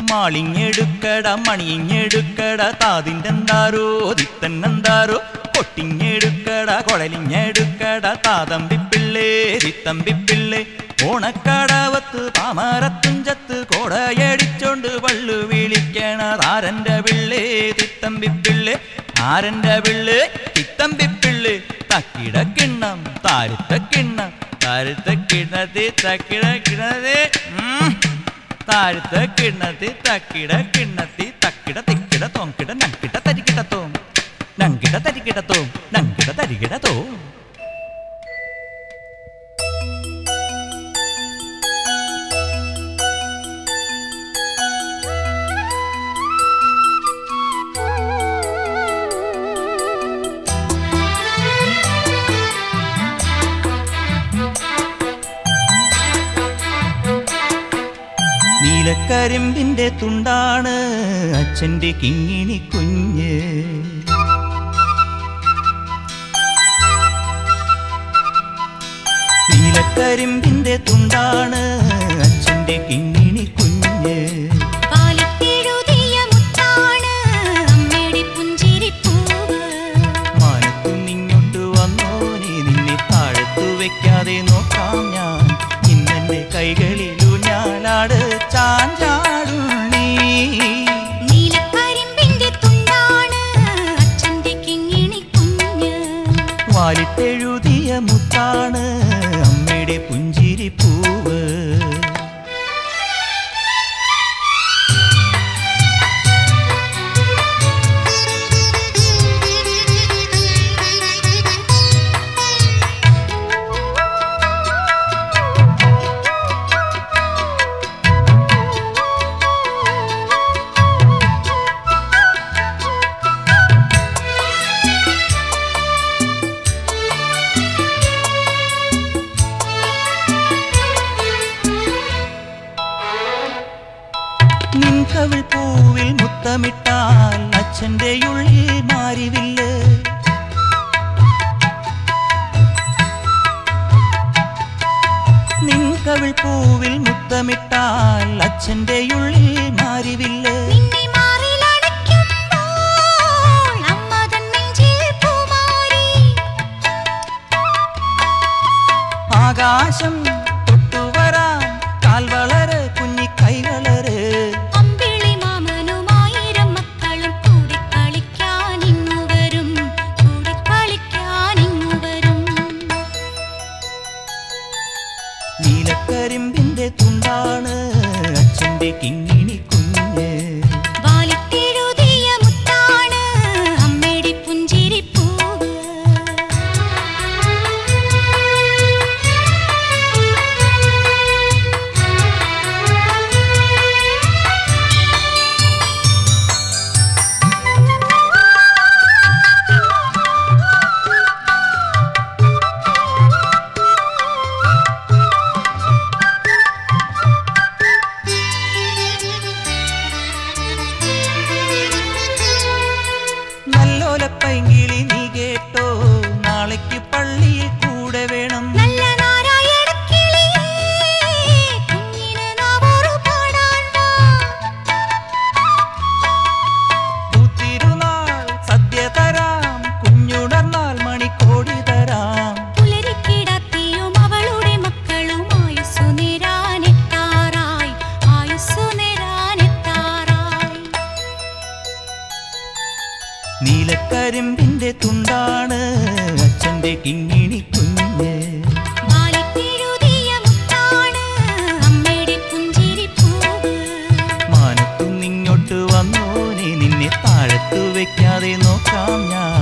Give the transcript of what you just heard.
മാളിഞ്ഞെടുക്കട മണിഞ്ഞെടുക്കട താതിൻ്റെന്താരോ തിത്തന്നെന്താരോ കൊട്ടിഞ്ഞെടുക്കട കൊഴലിഞ്ഞെടുക്കട താതമ്പിപ്പിള്ളേ തിത്തമ്പിപ്പിള്ളേ ഓണക്കടവത്ത് പാമരത്തുഞ്ചത്ത് കോടയടിച്ചോണ്ട് വള്ളു വിളിക്കണ താരന്റെ പിള്ളേ തിത്തമ്പിപ്പിള്ളേ ആരന്റെ പിള്ളേ തിത്തമ്പിപ്പിള്ളേ തക്കിട കിണ്ണം താരുത്ത കിണ്ണം താരുത്ത കിണ്ണത്തി തക്കിട കിണതേ താഴ്ത്ത കിണ്ണത്തി തക്കിട കിണ്ണത്തി തക്കിട തിക്കിട തോങ്കിട നങ്കിട തരികിട തോം നങ്കിട തരികിട തോം നങ്കിട തരികിട തോം നീലക്കരിമ്പിന്റെ തുണ്ടാണ് അച്ഛന്റെ കിങ്ങിണി കുഞ്ഞ് നീലക്കരിമ്പിന്റെ തുണ്ടാണ് അച്ഛന്റെ കിങ്ങിണി കുഞ്ഞ് പാലത്തെഴുതിയ മുത്താണ് അമ്മയുടെ പുഞ്ചിരിപ്പൂവ് മാനത്തുനിങ്ങോട്ട് വന്നോനെ നിന്നെ താഴത്തു വെക്കാതെ നോക്കാം ഞാൻ ഇന്നെന്റെ കൈകളിലൂഞ്ഞാലാട് ചാഞ്ചാടുണ്ണീ നീലക്കരിമ്പിന്റെ തുണ്ടാണ് അച്ഛന്റെ കിങ്ങിണി കുഞ്ഞ് വാലിട്ടെഴുതിയ മുത്താണ് അമ്മയുടെ പുഞ്ചിരിപ്പൂവ് നിൻകവിൾ പൂവിൽ മുത്തമിട്ടാൽ അച്ഛന്റെ ഉള്ളിൽ മാറിവില്ല് നിൻകവിൾ പൂവിൽ മുത്തമിട്ടാൽ അച്ഛന്റെ ഉള്ളിൽ മാറിവില്ല് നിന്നെ മാറിലടയ്ക്കുമ്പോൾ അമ്മ തൻ നെഞ്ചിൽ പൂമാരി ആകാശം തൊട്ടുവരാൻ കാൽ വളര് കുഞ്ഞി കൈ വളര് അമ്പിളി മാമനുമായിരം മക്കളും കൂടിക്കളിക്കാൻ ഇങ്ങു വരും കൂടിക്കളിക്കാൻ ഇങ്ങു വരും നീലക്കരിമ്പിന്റെ തുണ്ടാണ് അച്ഛന്റെ കിങ്ങിണി കുഞ്ഞ് വാലിട്ടെഴുതിയ മുത്താണ് അമ്മയുടെ പുഞ്ചിരിപ്പൂവ് നല്ലോലപ്പൈങ്കിളി നീ കേട്ടോ നാളേക്ക് പള്ളിയിൽ കൂടെ വേണം നല്ല നാരായണക്കിളിയേ, കുഞ്ഞിന് നാവോറു പാടാൻ വാ. പൂത്തിരുന്നാൾ സദ്യ തരാം കുഞ്ഞുണർന്നാൽ മണിക്കോടി തരാം പുലരിക്കിടത്തിയും അവളുടെ മക്കളും ആയുസ്സു നേരാനെത്താറായി ആയുസ്സു നേരാനെത്താറായി നീലക്കരിമ്പിന്റെ തുണ്ടാണ് അച്ഛന്റെ കിങ്ങിണി കുഞ്ഞ് വാലിട്ടെഴുതിയ മുത്താണ് അമ്മയുടെ പുഞ്ചിരിപ്പൂവ് മാനത്തുനിങ്ങോട്ട് വന്നോനെ നിന്നെ താഴത്തു വെക്കാതെ നോക്കാം ഞാൻ